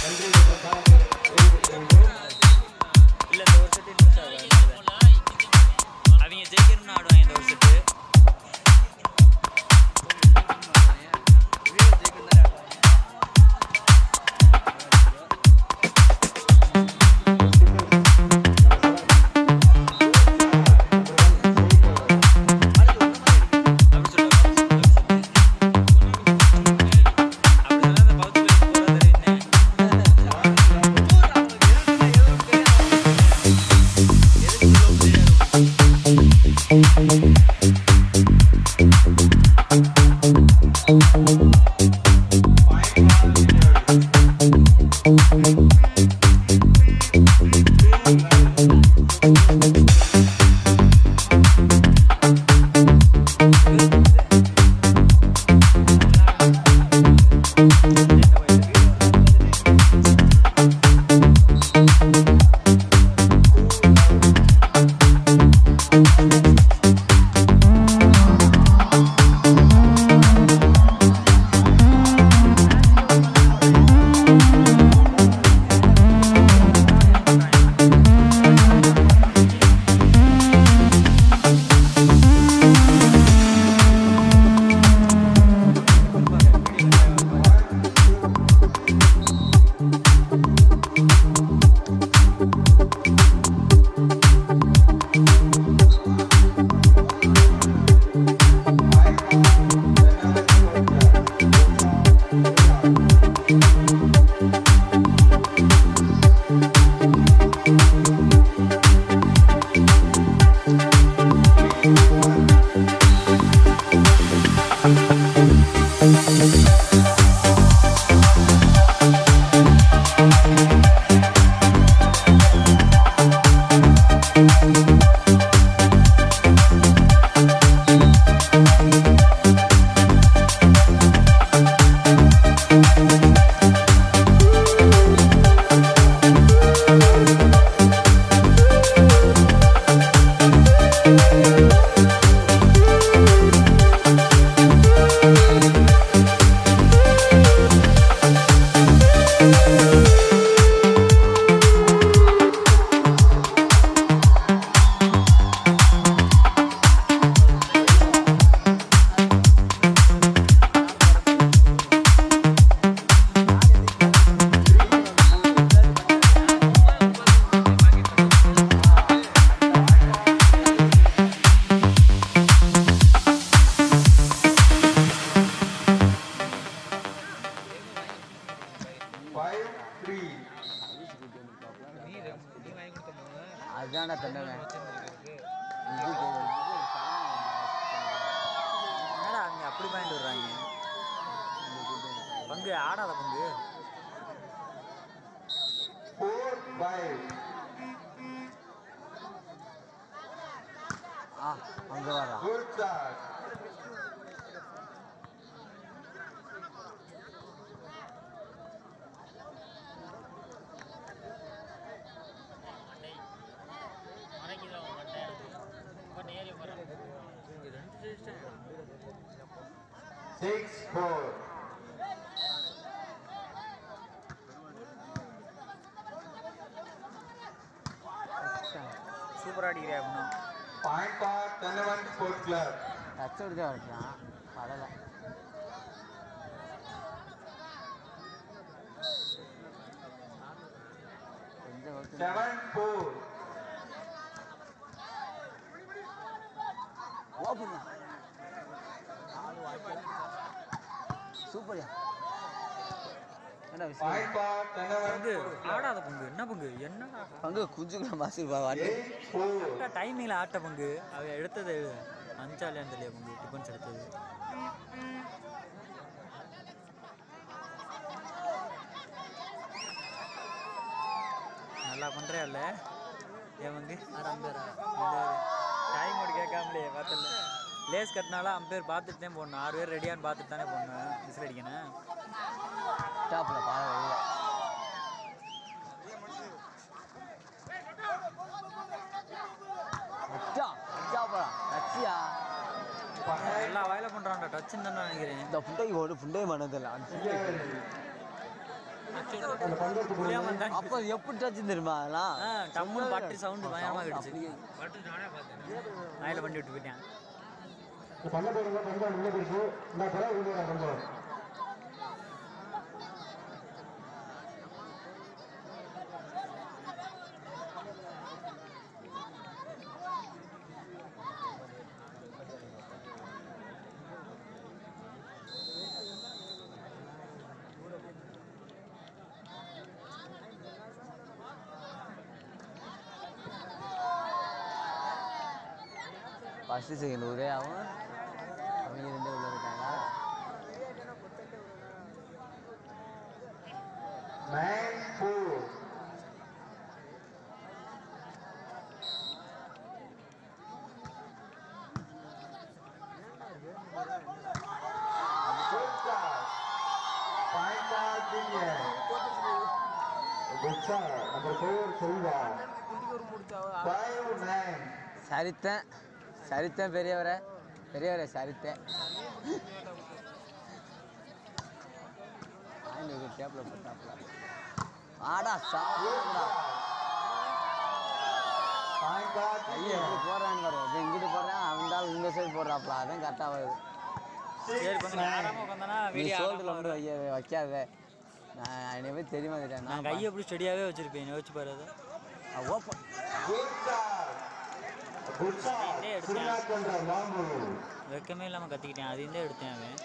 இல்ல இந்த ஒரு செட்டு இன்ட்ரெஸ்ட் ஆகும் அவங்க ஜெயிக்கணும்னு ஆடுவாங்க இந்த ஒரு செட்டு அப்படி சொல்லுவாங்க அப்படிதான் அந்த பவுச்சு போறது என்ன அதுதான்டா தண்டவன் என்னடா அவங்க அப்படி பாயிண்ட் விடுறாங்க பங்கு ஆடாத பங்கு ஆ அங்கே வரா Six four. சூப்பராக அடிக்கிறியா இன்னும் Point for Tanavan Sport Club. Touch எடுத்து வரைக்கும் படலை கொஞ்சம் ஒருத்தர் Seven four. ஓப்பன் சூப்பர்யா என்ன விஷயம் Point for Tanavan பங்கு Sport Club. ஆடாத பங்கு என்ன பங்கு என்னடா பங்கு குஞ்சுக்குள்ள மாசி வண்டி Eight four. டைமிங்கில் ஆட்ட பங்கு அவ எடுத்தது அஞ்சாலியான்னு தெரியல பங்கு டிஃபன்ஸ் எடுத்தது நல்லா பண்றியா இல்ல ஏன் பங்கு டைம் ஒரு கேட்காமலே பார்த்தல லேஸ் கட்டினாலும் அம்பேர் பார்த்துட்டு தான் போடணும் ஆறு பேர் ரெடியான்னு பார்த்துட்டு தானே போடணும் விசில் அடிக்கணும் டாப்பில் பாட வெளில அச்சா அச்சா போடா அச்சியா எல்லா வயல பண்றான்டா டச்சுன்னு தான் நினைக்கிறேன் இந்த புண்டைக்கு ஒரு புண்டையும் பண்ணதில்ல Clear. புளியாம இருந்தாங்க அப்போ எப்படி டச்சு தெரியுமா அதெல்லாம் ஆ டம்முன்னு பட்டு சவுண்டு பயங்கரமாக கிடச்சு அப்படியே. வாயில வண்டி விட்டு போயிட்டேன் பண்ண போடுங்க பந்தம் உள்ள இருக்கு இந்த பிறகு உள்ள பந்தம் ஃபஸ்ட்டு செகண்ட் ஒரே ஆகும் அவங்க ரெண்டே உள்ள இருக்காங்க nine four. Good shot. Point for Indian. Good shot. Number four, Silva. Five nine. சரித்தேன் சரித்தேன் பெரியவரே பெரியவரே சரித்தேன் ஆண்டு டேப்பில் போட்டாப்ல ஆடா சாப்பிடா Point for ஐயா Indian. எப்படி போடுறான்னு பாரு இது இங்கிட்டு போடுறான் அவன் இந்த சைடு போடுறாப்ல அதான் கரெக்டாக வருது சரி கொஞ்சம் நேரமாக உட்காந்தனா நீ வீடியோ சோல்டரில் வந்து வைய வைக்காத நான் என்னை பற்றி தெரியுமா தெரியும் நான் கையை எப்படி ஸ்டடியாகவே வச்சிருப்பேன் யோசிச்சு பாரு அதை open Good shot. Good shot. இதே எடுத்தேன். Srinathchandra, long ball. வெக்கமே இல்லாமல் கத்திக்கிட்டேன் அது இருந்தே எடுத்தேன் அவன்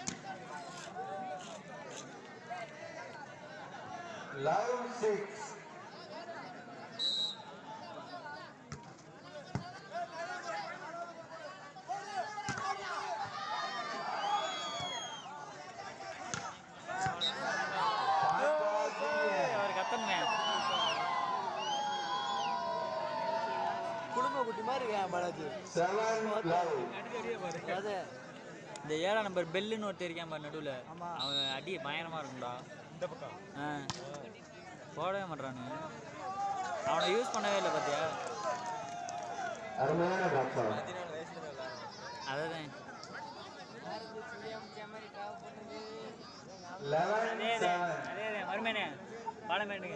Love six. Point for Indian. அவர் கத்தணுமே குடும்ப குட்டி மாதிரி இருக்கேன் பாலாஜி Seven love. அது இந்த ஏழாம் நம்பர் பெல்லுன்னு ஒருத்தர் இருக்கான் பாரு நடுவில் அவன் அடி பயங்கரமாக இருக்கும்டா இந்த பக்கம் ஆ போடவே மாட்றானு அவனை யூஸ் பண்ணவே இல்லை பார்த்தியா அருமையான டாக்டர் அதான் லெவன் அதே அதே செவன் அதே அதே மறுமேனே பாலமேட்டுங்க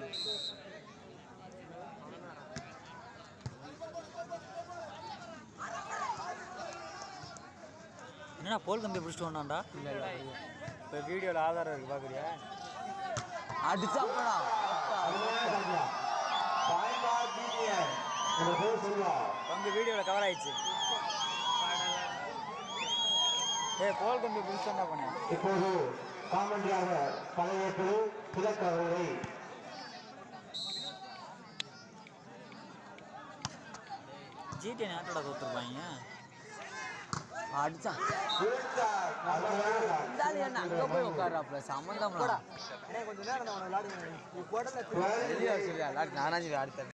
என்னடா போல் கம்பி பிடிச்சிட்டு வந்தான்டா இப்போ வீடியோவில் ஆதாரம் இருக்கு பார்க்குறியா அடிச்சாப்படா அருமையான டாக்டர் பாயிண்ட் ஆர் பிடிஎன் இந்த பேர் சொல்லுவா பங்கு வீடியோவில் கவர் ஆயிடுச்சு ஏய் போல் கம்பி பிடிச்சிட்டு என்ன பண்ணேன் இப்போது காமெண்டியாக பழையப்பது கிழக்கு அவர்களை ஜிடி நேரத்தோட தோத்துருப்பாங்க அடிச்சான் Good shot. அருமையான இந்த ஆளு என்ன அங்கே போய் உட்காடுறாப்ல சம்மந்தம் Twelve வெளியே வர சொல்லி நானாஞ்சு அடுத்த